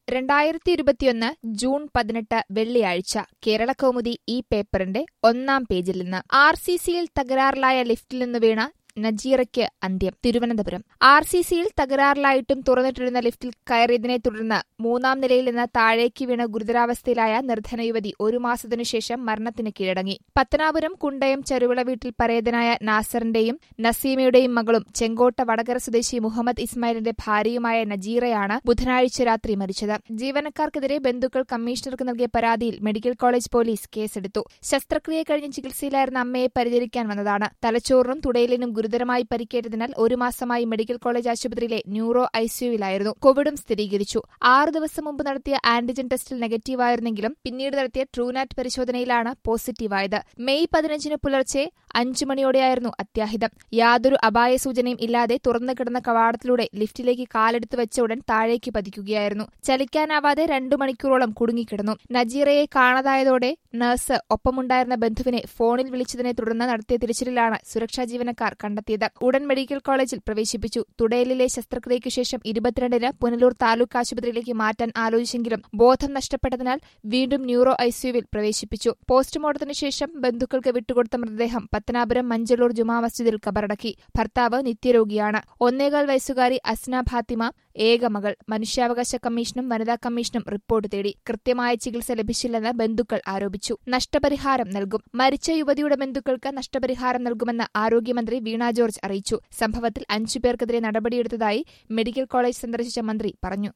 രണ്ടായിരത്തി ഇരുപത്തിയൊന്ന് ജൂൺ പതിനെട്ട് വെള്ളിയാഴ്ച കേരളകൗമുദി ഈ പേപ്പറിന്റെ ഒന്നാം പേജിൽ നിന്ന് ആർ സി സിയിൽ തകരാറിലായ ലിഫ്റ്റിൽ നിന്ന് വീണ നജീറയ്ക്ക് അന്ത്യം തിരുവനന്തപുരം ആർ സി സിയിൽ തകരാറിലായിട്ടും തുറന്നിട്ടിരുന്ന ലിഫ്റ്റിൽ കയറിയതിനെ തുടർന്ന് മൂന്നാം നിലയിൽ നിന്ന് താഴേക്ക് വീണ ഗുരുതരാവസ്ഥയിലായ നിർധന യുവതി ഒരു മാസത്തിനു ശേഷം മരണത്തിന് കീഴടങ്ങി പത്തനാപുരം കുണ്ടയം ചെറുവിള വീട്ടിൽ പരേതനായ നാസറിന്റെയും നസീമയുടെയും മകളും ചെങ്കോട്ട വടകര സ്വദേശി മുഹമ്മദ് ഇസ്മായിലിന്റെ ഭാര്യയുമായ നജീറയാണ് ബുധനാഴ്ച രാത്രി മരിച്ചത് ജീവനക്കാർക്കെതിരെ ബന്ധുക്കൾ കമ്മീഷണർക്ക് നൽകിയ പരാതിയിൽ മെഡിക്കൽ കോളേജ് പോലീസ് കേസെടുത്തു ശസ്ത്രക്രിയ കഴിഞ്ഞ് ചികിത്സയിലായിരുന്ന അമ്മയെ പരിചരിക്കാൻ വന്നതാണ് തലച്ചോറിനും തുടയിലിനും ഗുരുതരമായി പരിക്കേറ്റതിനാൽ ഒരു മാസമായി മെഡിക്കൽ കോളേജ് ആശുപത്രിയിലെ ന്യൂറോ ഐസിയുവിലായിരുന്നു കോവിഡും സ്ഥിരീകരിച്ചു ആറു ദിവസം മുമ്പ് നടത്തിയ ആന്റിജൻ ടെസ്റ്റിൽ നെഗറ്റീവായിരുന്നെങ്കിലും പിന്നീട് നടത്തിയ ട്രൂനാറ്റ് പരിശോധനയിലാണ് പോസിറ്റീവായത് മെയ് പതിനഞ്ചിന് പുലർച്ചെ അഞ്ചു മണിയോടെയായിരുന്നു അത്യാഹിതം യാതൊരു അപായ സൂചനയും ഇല്ലാതെ തുറന്നു കിടന്ന കവാടത്തിലൂടെ ലിഫ്റ്റിലേക്ക് കാലെടുത്ത് വെച്ച ഉടൻ താഴേക്ക് പതിക്കുകയായിരുന്നു ചലിക്കാനാവാതെ രണ്ടു മണിക്കൂറോളം കുടുങ്ങിക്കിടന്നു നജീറയെ കാണാതായതോടെ നഴ്സ് ഒപ്പമുണ്ടായിരുന്ന ബന്ധുവിനെ ഫോണിൽ വിളിച്ചതിനെ തുടർന്ന് നടത്തിയ തിരച്ചിലിലാണ് സുരക്ഷാ ജീവനക്കാർ കണ്ടെത്തിയത് ഉടൻ മെഡിക്കൽ കോളേജിൽ പ്രവേശിപ്പിച്ചു തുടയലിലെ ശസ്ത്രക്രിയയ്ക്കു ശേഷം ഇരുപത്തിരണ്ടിന് പുനലൂർ താലൂക്ക് ആശുപത്രിയിലേക്ക് മാറ്റാൻ ആലോചിച്ചെങ്കിലും ബോധം നഷ്ടപ്പെട്ടതിനാൽ വീണ്ടും ന്യൂറോ ഐസിയുവിൽ പ്രവേശിപ്പിച്ചു പോസ്റ്റ്മോർട്ടത്തിനു ശേഷം ബന്ധുക്കൾക്ക് വിട്ടുകൊടുത്ത മൃതദേഹം പത്തനാപുരം മഞ്ചളൂർ ജുമാ മസ്ജിദിൽ കബറടക്കി ഭർത്താവ് നിത്യരോഗിയാണ് ഒന്നേകാൽ വയസ്സുകാരി അസ്ന ഫാത്തിമ ഏക മകൾ മനുഷ്യാവകാശ കമ്മീഷനും വനിതാ കമ്മീഷനും റിപ്പോർട്ട് തേടി കൃത്യമായ ചികിത്സ ലഭിച്ചില്ലെന്ന് ബന്ധുക്കൾ ആരോപിച്ചു നഷ്ടപരിഹാരം നൽകും മരിച്ച യുവതിയുടെ ബന്ധുക്കൾക്ക് നഷ്ടപരിഹാരം നൽകുമെന്ന് ആരോഗ്യമന്ത്രി വീണ ജോർജ് അറിയിച്ചു സംഭവത്തിൽ അഞ്ചുപേർക്കെതിരെ നടപടിയെടുത്തതായി മെഡിക്കൽ കോളേജ് സന്ദർശിച്ച മന്ത്രി പറഞ്ഞു